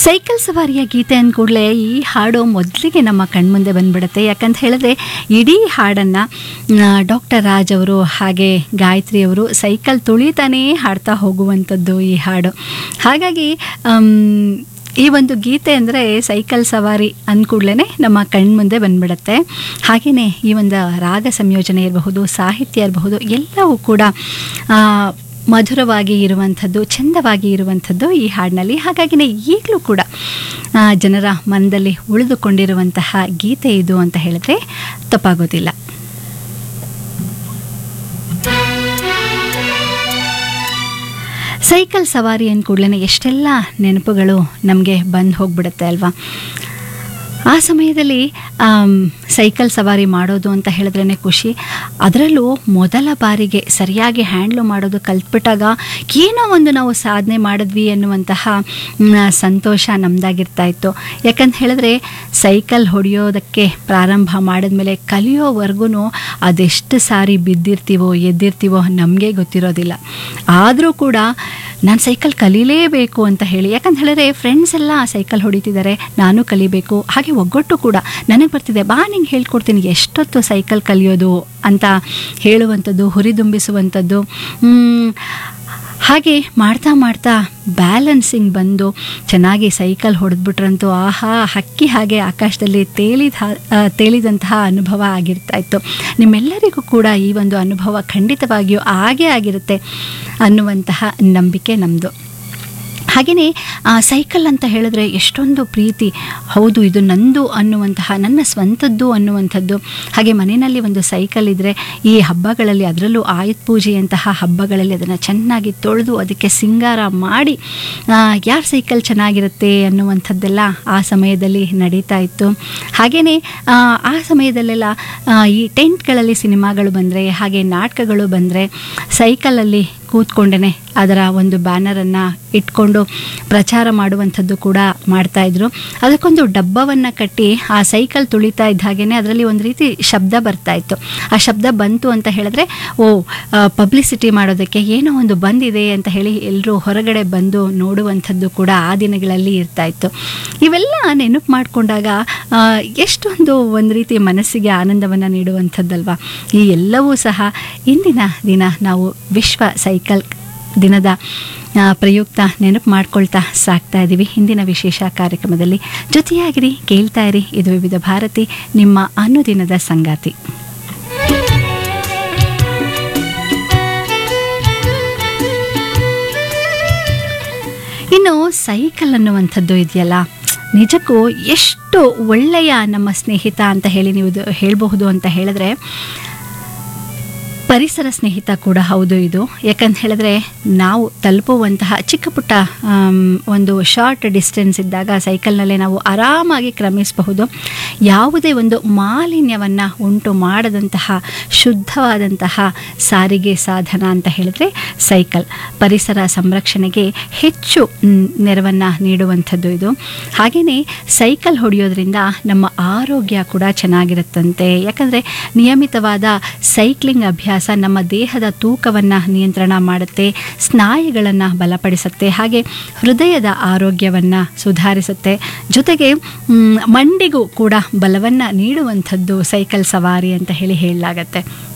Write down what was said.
cycle ಸವಾರಿಯ ಗೀತೆ ಅಂದ ಕೂಡಲೇ ಈ ಹಾಡು ಮೊದಲಿಗೆ ನಮ್ಮ ಕಣ್ಮುಂದೆ ಬಂದ್ಬಿಡುತ್ತೆ ಯಾಕಂತ ಹೇಳಿದ್ರೆ ಇಡೀ ಹಾಡನ್ನು ಡಾಕ್ಟರ್ ರಾಜ್ ಅವರು ಹಾಗೆ ಗಾಯತ್ರಿ ಅವರು ಸೈಕಲ್ ತುಳಿತಾನೇ ಹಾಡ್ತಾ ಹೋಗುವಂಥದ್ದು ಈ ಹಾಡು ಹಾಗಾಗಿ ಆಮ್, ಈ ಒಂದು ಗೀತೆ ಅಂದರೆ ಸೈಕಲ್ ಸವಾರಿ ಅಂದ್ಕೂಡ್ಲೇ ನಮ್ಮ ಕಣ್ಮುಂದೆ ಬಂದ್ಬಿಡುತ್ತೆ ಹಾಗೆಯೇ ಈ ಒಂದು ರಾಗ ಸಂಯೋಜನೆ ಇರಬಹುದು ಸಾಹಿತ್ಯ ಇರಬಹುದು ಎಲ್ಲವೂ ಕೂಡ ಆ, ಮಧುರವಾಗಿ ಇರುವಂಥದ್ದು ಚಂದವಾಗಿ ಇರುವಂಥದ್ದು ಈ ಹಾಡಿನಲ್ಲಿ ಹಾಗಾಗಿನೇ ಈಗಲೂ ಕೂಡ ಆ, ಜನರ ಮನದಲ್ಲಿ ಉಳಿದುಕೊಂಡಿರುವಂತಹ ಗೀತೆ ಇದು ಅಂತ ಹೇಳಿದ್ರೆ ತಪ್ಪಾಗೋದಿಲ್ಲ ಸೈಕಲ್ ಸವಾರಿ ಅಂದ ಕೂಡಲೇ ಎಷ್ಟೆಲ್ಲ ನೆನಪುಗಳು ನಮಗೆ ಬಂದು ಹೋಗ್ಬಿಡುತ್ತೆ ಅಲ್ವಾ ಆ ಸಮಯದಲ್ಲಿ ಆಮ್, ಸೈಕಲ್ ಸವಾರಿ ಮಾಡೋದು ಅಂತ ಹೇಳಿದ್ರೇ ಖುಷಿ ಅದರಲ್ಲೂ ಮೊದಲ ಬಾರಿಗೆ ಸರಿಯಾಗಿ ಹ್ಯಾಂಡ್ಲು ಮಾಡೋದು ಕಲ್ತ್ಬಿಟ್ಟಾಗ ಏನೋ ಒಂದು ನಾವು ಸಾಧನೆ ಮಾಡಿದ್ವಿ ಅನ್ನುವಂತಹ ಮ್, ಸಂತೋಷ ನಮ್ದಾಗಿರ್ತಾ ಇತ್ತು ಯಾಕಂತ ಹೇಳಿದ್ರೆ ಸೈಕಲ್ ಹೊಡೆಯೋದಕ್ಕೆ ಪ್ರಾರಂಭ ಮಾಡಿದ್ಮೇಲೆ ಕಲಿಯೋವರೆಗೂ ಅದೆಷ್ಟು ಸಾರಿ ಬಿದ್ದಿರ್ತೀವೋ ಎದ್ದಿರ್ತೀವೋ ನಮಗೆ ಗೊತ್ತಿರೋದಿಲ್ಲ ಆದರೂ ಕೂಡ ನಾನು ಸೈಕಲ್ ಕಲೀಲೇಬೇಕು ಅಂತ ಹೇಳಿ ಯಾಕಂತ ಹೇಳಿದ್ರೆ ಫ್ರೆಂಡ್ಸ್ ಎಲ್ಲ ಸೈಕಲ್ ಹೊಡಿತಿದ್ದಾರೆ ನಾನು ಕಲಿಬೇಕು ಹಾಗೆ ಒಗ್ಗಟ್ಟು ಕೂಡ ನನಗೆ ಬರ್ತಿದೆ ಬಾ ನಿಂಗೆ ಹೇಳ್ಕೊಡ್ತೀನಿ ಎಷ್ಟೊತ್ತು ಸೈಕಲ್ ಕಲಿಯೋದು ಅಂತ ಹೇಳುವಂಥದ್ದು ಹುರಿದುಂಬಿಸುವಂಥದ್ದು ಮ್, ಹಾಗೆ ಮಾಡ್ತಾ ಮಾಡ್ತಾ ಬ್ಯಾಲೆನ್ಸಿಂಗ್ ಬಂದು ಚೆನ್ನಾಗಿ ಸೈಕಲ್ ಹೊಡೆದ್ಬಿಟ್ರಂತೂ ಆಹಾ ಹಕ್ಕಿ ಹಾಗೆ ಆಕಾಶದಲ್ಲಿ ತೇಲಿದ ಹಾ- ಆ, ತೇಲಿದಂತಹ ಅನುಭವ ಆಗಿರ್ತಾ ಇತ್ತು ನಿಮ್ಮೆಲ್ಲರಿಗೂ ಕೂಡ ಈ ಒಂದು ಅನುಭವ ಖಂಡಿತವಾಗಿಯೂ ಆಗೇ ಆಗಿರುತ್ತೆ ಅನ್ನುವಂತಹ ನಂಬಿಕೆ ನಮ್ಮದು ಹಾಗೆಯೇ ಸೈಕಲ್ ಅಂತ ಹೇಳಿದ್ರೆ ಎಷ್ಟೊಂದು ಪ್ರೀತಿ ಹೌದು ಇದು ನಂದು ಅನ್ನುವಂತಹ ನನ್ನ ಸ್ವಂತದ್ದು ಅನ್ನುವಂಥದ್ದು ಹಾಗೆ ಮನೆಯಲ್ಲಿ ಒಂದು ಸೈಕಲ್ ಇದ್ದರೆ ಈ ಹಬ್ಬಗಳಲ್ಲಿ ಅದರಲ್ಲೂ ಆಯುಧ ಪೂಜೆಯಂತಹ ಹಬ್ಬಗಳಲ್ಲಿ ಅದನ್ನು ಚೆನ್ನಾಗಿ ತೊಳೆದು ಅದಕ್ಕೆ ಸಿಂಗಾರ ಮಾಡಿ ಯಾರ ಸೈಕಲ್ ಚೆನ್ನಾಗಿರುತ್ತೆ ಅನ್ನುವಂಥದ್ದೆಲ್ಲ ಆ ಸಮಯದಲ್ಲಿ ನಡೀತಾ ಇತ್ತು ಹಾಗೆಯೇ ಆ ಸಮಯದಲ್ಲೆಲ್ಲ ಆ, ಈ ಟೆಂಟ್ಗಳಲ್ಲಿ ಸಿನಿಮಾಗಳು ಬಂದರೆ ಹಾಗೆ ನಾಟಕಗಳು ಬಂದರೆ ಸೈಕಲಲ್ಲಿ ಕೂತ್ಕೊಂಡೇ ಅದರ ಒಂದು ಬ್ಯಾನರನ್ನು ಇಟ್ಕೊಂಡು ಪ್ರಚಾರ ಮಾಡುವಂಥದ್ದು ಕೂಡ ಮಾಡ್ತಾಯಿದ್ರು ಅದಕ್ಕೊಂದು ಡಬ್ಬವನ್ನು ಕಟ್ಟಿ ಆ ಸೈಕಲ್ ತುಳಿತಾ ಇದ್ದ ಹಾಗೇ ಅದರಲ್ಲಿ ಒಂದು ರೀತಿ ಶಬ್ದ ಬರ್ತಾ ಇತ್ತು ಆ ಶಬ್ದ ಬಂತು ಅಂತ ಹೇಳಿದ್ರೆ ಓ ಪಬ್ಲಿಸಿಟಿ ಮಾಡೋದಕ್ಕೆ ಏನೋ ಒಂದು ಬಂದಿದೆ ಅಂತ ಹೇಳಿ ಎಲ್ಲರೂ ಹೊರಗಡೆ ಬಂದು ನೋಡುವಂಥದ್ದು ಕೂಡ ಆ ದಿನಗಳಲ್ಲಿ ಇರ್ತಾ ಇತ್ತು ಇವೆಲ್ಲ ನೆನಪು ಮಾಡಿಕೊಂಡಾಗ ಎಷ್ಟೊಂದು ಒಂದು ರೀತಿ ಮನಸ್ಸಿಗೆ ಆನಂದವನ್ನು ನೀಡುವಂಥದ್ದಲ್ವಾ ಈ ಎಲ್ಲವೂ ಸಹ ಇಂದಿನ ದಿನ ನಾವು ವಿಶ್ವ ಸೈಕಲ್ ದಿನದ ಆ, ಪ್ರಯುಕ್ತ ನೆನಪು ಮಾಡ್ಕೊಳ್ತಾ ಸಾಕ್ತಾ ಇದ್ದೀವಿ ಇಂದಿನ ವಿಶೇಷ ಕಾರ್ಯಕ್ರಮದಲ್ಲಿ ಜೊತೆಯಾಗಿರಿ ಕೇಳ್ತಾ ಇರಿ ಇದು ವಿವಿಧ ಭಾರತಿ ನಿಮ್ಮ ಅನುದಿನದ ಸಂಗಾತಿ ಇನ್ನು ಸೈಕಲ್ ಅನ್ನುವಂಥದ್ದು ಇದೆಯಲ್ಲ ನಿಜಕ್ಕೂ ಎಷ್ಟು ಒಳ್ಳೆಯ ನಮ್ಮ ಸ್ನೇಹಿತ ಅಂತ ಹೇಳಿ ನೀವು ಇದು ಹೇಳಬಹುದು ಅಂತ ಹೇಳಿದ್ರೆ ಪರಿಸರ ಸ್ನೇಹಿತ ಕೂಡ ಹೌದು ಇದು ಯಾಕಂತ ಹೇಳಿದ್ರೆ ನಾವು ತಲುಪುವಂತಹ ಚಿಕ್ಕ ಪುಟ್ಟ ಆಮ್, ಒಂದು ಶಾರ್ಟ್ ಡಿಸ್ಟೆನ್ಸ್ ಇದ್ದಾಗ ಸೈಕಲ್ನಲ್ಲೇ ನಾವು ಆರಾಮಾಗಿ ಕ್ರಮಿಸಬಹುದು ಯಾವುದೇ ಒಂದು ಮಾಲಿನ್ಯವನ್ನು ಉಂಟು ಮಾಡದಂತಹ ಶುದ್ಧವಾದಂತಹ ಸಾರಿಗೆ ಸಾಧನ ಅಂತ ಹೇಳಿದ್ರೆ ಸೈಕಲ್ ಪರಿಸರ ಸಂರಕ್ಷಣೆಗೆ ಹೆಚ್ಚು ನೆರವನ್ನು ನೀಡುವಂಥದ್ದು ಇದು ಹಾಗೆಯೇ ಸೈಕಲ್ ಹೊಡೆಯೋದ್ರಿಂದ ನಮ್ಮ ಆರೋಗ್ಯ ಕೂಡ ಚೆನ್ನಾಗಿರುತ್ತಂತೆ ಯಾಕಂದರೆ ನಿಯಮಿತವಾದ ಸೈಕ್ಲಿಂಗ್ ಅಭ್ಯಾಸ ನಮ್ಮ ದೇಹದ ತೂಕವನ್ನು ನಿಯಂತ್ರಣ ಮಾಡುತ್ತೆ ಸ್ನಾಯುಗಳನ್ನು ಬಲಪಡಿಸುತ್ತೆ ಹಾಗೆ ಹೃದಯದ ಆರೋಗ್ಯವನ್ನು ಸುಧಾರಿಸುತ್ತೆ ಜೊತೆಗೆ ಮ್, ಮಂಡಿಗೂ ಕೂಡ ಬಲವನ್ನು ನೀಡುವಂಥದ್ದು ಸೈಕಲ್ ಸವಾರಿ ಅಂತ ಹೇಳಿ ಹೇಳಲಾಗತ್ತೆ